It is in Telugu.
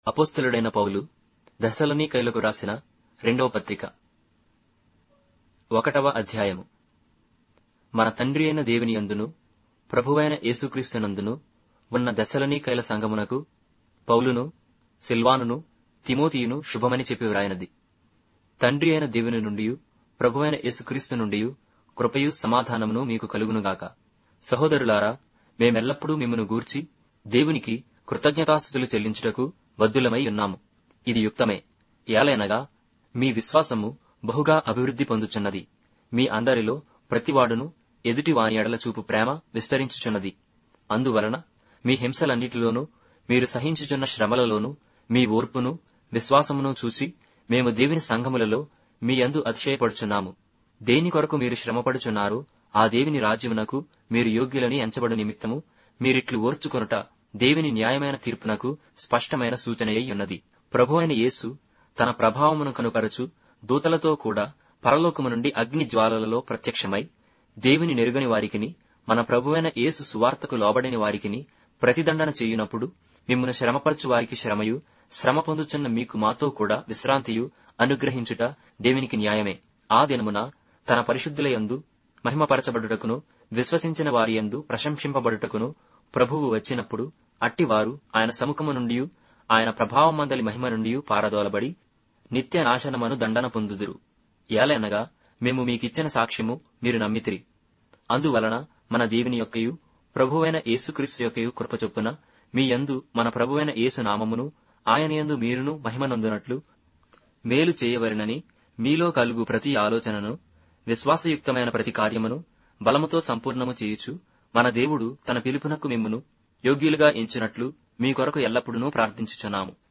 అపోస్తలుడైన పౌలు దశలోనికైలకు రాసిన రెండవ పత్రిక ఒకటవ అధ్యాయము మన తండ్రి అయిన దేవుని యందును ప్రభువైన యేసుక్రీస్తునందును ఉన్న దశలోనికైల సంఘమునకు పౌలును సిల్వానును తిమోతియును శుభమని చెప్పి వ్రాయినది తండ్రి అయిన దేవుని నుండి ప్రభువైన యేసుక్రీస్తు నుండి కృపయు సమాధానమును మీకు కలుగునుగాక సహోదరులారా మేమెల్లప్పుడూ మిమ్మను గూర్చి దేవునికి కృతజ్ఞతాస్థుతులు చెల్లించుటకు బద్దులమై ఉన్నాము ఇది యుక్తమే ఏలైనగా మీ విశ్వాసము బహుగా అభివృద్ధి పొందుచున్నది మీ అందరిలో ప్రతివాడును ఎదుటి వాని ఎడల చూపు ప్రేమ విస్తరించుచున్నది అందువలన మీ హింసలన్నిటిలోనూ మీరు సహించుచున్న శ్రమలలోనూ మీ ఓర్పును విశ్వాసమును చూసి మేము దేవుని సంఘములలో మీ యందు అతిశయపడుచున్నాము దేని కొరకు మీరు శ్రమపడుచున్నారో ఆ దేవుని రాజ్యమునకు మీరు యోగ్యులని ఎంచబడు నిమిత్తము మీరిట్లు ఓర్చుకొనుట దేవుని న్యాయమైన తీర్పునకు స్పష్టమైన సూచనయ్యి ఉన్నది ప్రభు అయిన యేసు తన ప్రభావమును కనుపరచు దూతలతో కూడా పరలోకము నుండి అగ్ని జ్వాలలలో ప్రత్యక్షమై దేవుని నెరుగని వారికిని మన ప్రభువైన యేసు సువార్తకు లోబడని వారికిని ప్రతిదండన చేయునప్పుడు మిమ్మల్ని శ్రమపరచు వారికి శ్రమయు శ్రమ పొందుచున్న మీకు మాతో కూడా విశ్రాంతియు అనుగ్రహించుట దేవునికి న్యాయమే ఆ దినమున తన పరిశుద్ధుల యందు మహిమపరచబడుటకును విశ్వసించిన వారి యందు ప్రశంసింపబడుటకును ప్రభువు వచ్చినప్పుడు అట్టివారు ఆయన సముఖము నుండి ఆయన ప్రభావమందలి మహిమ నుండి పారదోలబడి నిత్య నాశనమను దండన పొందుదురు ఏలైనగా మేము మీకిచ్చిన సాక్ష్యము మీరు నమ్మితిరి అందువలన మన దేవుని యొక్కయు ప్రభువైన యేసుక్రీస్తు యొక్కయు కృపచొప్పున మీ యందు మన ప్రభువైన యేసు నామమును ఆయన యందు మీరును మహిమనందునట్లు మేలు చేయవలెనని మీలో కలుగు ప్రతి ఆలోచనను విశ్వాసయుక్తమైన ప్రతి కార్యమును బలముతో సంపూర్ణము చేయుచు మన దేవుడు తన పిలుపునకు మిమ్మును యోగ్యులుగా ఎంచినట్లు మీ కొరకు ఎల్లప్పుడూ ప్రార్థించుచున్నాము